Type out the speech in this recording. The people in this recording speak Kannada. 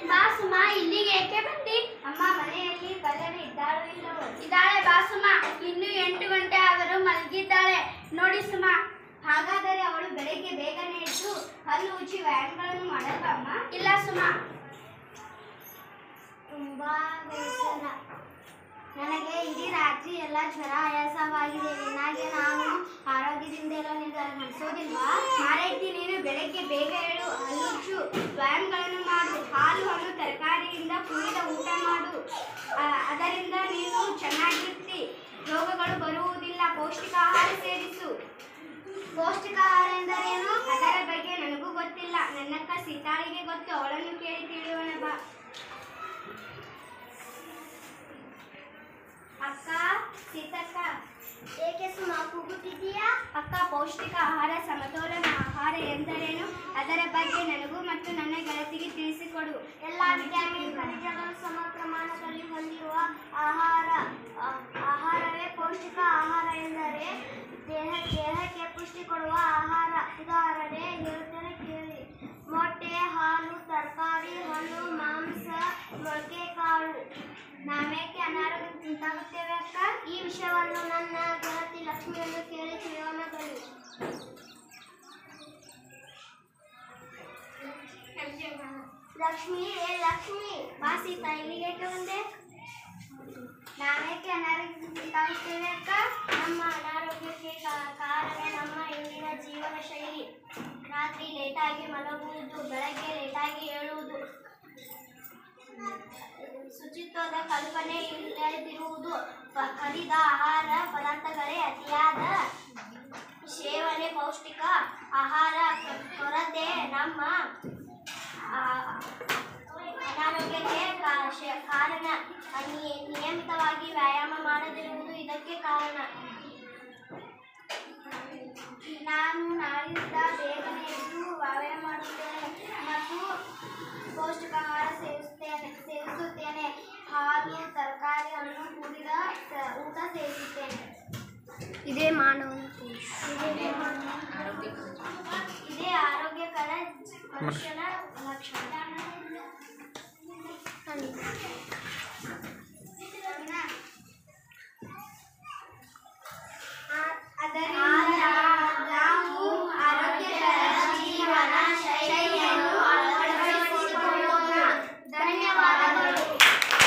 ಬಾಸುಮ ಇಲ್ಲಿಗೆ ಏಕೆ ಬಂದಿ ಅಮ್ಮ ಮನೆಯಲ್ಲಿ ಪಲ್ಲವಿ ಇದ್ದಾಳೋ ಇಲ್ಲವೋ ಇದ್ದಾಳೆ ಬಾಸುಮ ಇನ್ನು ಎಂಟು ಗಂಟೆ ಆದರೂ ಮಲಗಿದ್ದಾಳೆ ನೋಡಿ ಸುಮ ಹಾಗಾದರೆ ಅವಳು ಬೆಳಗ್ಗೆ ಬೇಗನೆ ಎದ್ದು ಹಲ್ಲು ಉಜ್ಜಿ ವ್ಯಾಯಾಮಗಳನ್ನು ಮಾಡಲ್ವಾ ಅಮ್ಮ ಇಲ್ಲ ಸುಮ ತುಂಬಾ ಬೇಸರ ನನಗೆ ಇಡೀ ರಾತ್ರಿ ಎಲ್ಲ ಜ್ವರ ಆಯಾಸವಾಗಿದೆ ನಿನ್ನಾಗೆ ನಾನು ಆರೋಗ್ಯದಿಂದ ಎಲ್ಲ ನಿರ್ಧಾರ ನಡೆಸೋದಿಲ್ವಾ ಮಾರೈತಿ ನೀನು ಬೆಳಗ್ಗೆ ಬೇಗ ಏಳು ಹಲ್ಲುಚ್ಚು ವ್ಯಾಯಾಮಗಳನ್ನು ಮಾಡು ಹಾಲು ಹಣ್ಣು ತರಕಾರಿಯಿಂದ ಕೂಡಿದ ಊಟ ಮಾಡು ಆ, ಅದರಿಂದ ನೀನು ಚೆನ್ನಾಗಿರ್ತಿ ರೋಗಗಳು ಬರುವುದಿಲ್ಲ ಪೌಷ್ಟಿಕ ಆಹಾರ ಸೇರಿಸು ಪೌಷ್ಟಿಕ ಆಹಾರ ಎಂದರೇನು ಅದರ ಬಗ್ಗೆ ನನಗೂ ಗೊತ್ತಿಲ್ಲ ನನ್ನಕ್ಕ ಸೀತಾಳಿಗೆ ಗೊತ್ತು ಅವಳನ್ನು ಕೇಳಿ ತಿಳಿಯೋಣ ಬಾ ಅಕ್ಕ ಸೀತಕ್ಕ ಏಕೆ ಸುಮ್ಮ ಕೂಗುತ್ತಿದ್ದೀಯಾ ಅಕ್ಕ ಪೌಷ್ಟಿಕ ಆಹಾರ ಸಮತೋಲನ ಆಹಾರ ಎಂದರೇನು ಅದರ ಬಗ್ಗೆ ನನಗೂ ಮತ್ತು ನನ್ನ ಗೆಳತಿಗೆ ತಿಳಿಸಿಕೊಡು ಎಲ್ಲ ವಿಟಮಿನ್ ಖನಿಜಗಳು ಸಮ ಪ್ರಮಾಣದಲ್ಲಿ ಹೊಂದಿರುವ ಆಹಾರ ಆ- ಆಹಾರವೇ ಪೌಷ್ಟಿಕ ಆಹಾರ ಎಂದರೆ ದೇಹ ದೇಹಕ್ಕೆ ಪುಷ್ಟಿ ಕೊಡುವ ಆಹಾರ ಉದಾಹರಣೆ ಹೇಳುತ್ತೇನೆ ಕೇಳಿ ಮೊಟ್ಟೆ ಹಾಲು ತರಕಾರಿ ಹಣ್ಣು ಮಾಂಸ ಮೊಳಕೆ ಕಾಳು ನಾವೇಕೆ ಅನಾರೋಗ್ಯಕ್ಕೆ ಉಂಟಾಗುತ್ತೇವೆ ಅಕ್ಕ ಈ ವಿಷಯವನ್ನು ನನ್ನ ಗೆಳತಿ ಲಕ್ಷ್ಮಿಯನ್ನು ಕೇಳಿ ತಿಳಿಯೋಣ ಬನ್ನಿ ಲಕ್ಷ್ಮಿ ಏ ಲಕ್ಷ್ಮಿ ಬಾ ಸೀತಾ ಇಲ್ಲಿಗೆ ಏಕೆ ಬಂದೆ ನಾವೇಕೆ ಅನಾರೋಗ್ಯಕ್ಕೆ ಉಂಟಾಗುತ್ತೇವೆ ಅಕ್ಕ ನಮ್ಮ ಅನಾರೋಗ್ಯಕ್ಕೆ ಕಾ- ಕಾರಣ ನಮ್ಮ ಇಂದಿನ ಜೀವನ ಶೈಲಿ ರಾತ್ರಿ ಲೇಟಾಗಿ ಮಲಗುವುದು ಬೆಳಗ್ಗೆ ಲೇಟಾಗಿ ಏಳುವುದು ಶುಚಿತ್ವದ ಕಲ್ಪನೆ ಇಲ್ಲದಿರುವುದು ಪ- ಕರಿದ ಆಹಾರ ಪದಾರ್ಥಗಳೇ ಅತಿಯಾದ ಸೇವನೆ ಪೌಷ್ಟಿಕ ಆಹಾರ ಕ- ಕೊರತೆ ನಮ್ಮ ಆ, ಅನಾರೋಗ್ಯಕ್ಕೆ ಕಾ- ಶೇ- ಕಾರಣ ಅನಿ- ನಿಯಮಿತವಾಗಿ ವ್ಯಾಯಾಮ ಮಾಡದಿರುವುದು ಇದಕ್ಕೆ ಕಾರಣ ನಾನು ನಾಳಿಂದ ಬೇಗನೆ ಎದ್ದು ವ್ಯಾಯಾಮ ಮಾಡುತ್ತೇನೆ ಮತ್ತು ಪೌಷ್ಟಿಕ ಆಹಾರ ಸೇವಿಸುತ್ತೇನೆ ಸೇವಿಸುತ್ತೇನೆ ಹಾಲು ತರಕಾರಿ ಹಣ್ಣು ಕೂಡಿದ ಸ- ಊಟ ಸೇವಿಸುತ್ತೇನೆ ಇದೇ ಮಾನವ ಇದೇ ಆರೋಗ್ಯಕರ ಮನುಷ್ಯನ ಲಕ್ಷಣ